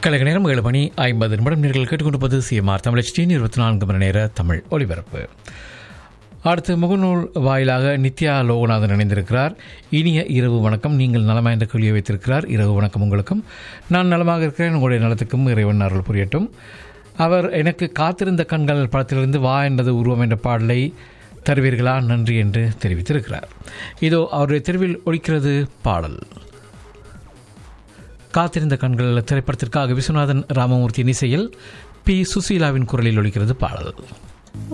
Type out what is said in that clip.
கழக நேரம் ஏழு மணி ஐம்பது நிமிடம் நீங்கள் கேட்டுக்கொண்டிருப்பது சிஎம்ஆர் தமிழ் ஸ்டீன் இருபத்தி நான்கு மணி நேர தமிழ் ஒலிபரப்பு அடுத்து முகநூல் வாயிலாக நித்யா லோகநாதன் இணைந்திருக்கிறார் இனிய இரவு வணக்கம் நீங்கள் நலமாக என்ற கேள்வியை வைத்திருக்கிறார் இரவு வணக்கம் உங்களுக்கும் நான் நலமாக இருக்கிறேன் உங்களுடைய நலத்துக்கும் இறைவன் அருள் புரியட்டும் அவர் எனக்கு காத்திருந்த கண்கள் படத்திலிருந்து வா என்றது உருவம் என்ற பாடலை தருவீர்களா நன்றி என்று தெரிவித்திருக்கிறார் இதோ அவருடைய தெருவில் ஒழிக்கிறது பாடல் காத்திருந்த கண்கள் திரைப்படத்திற்காக விஸ்வநாதன் ராமமூர்த்தியின் இசையில் பி சுசீலாவின் குரலில் ஒலிக்கிறது பாடல்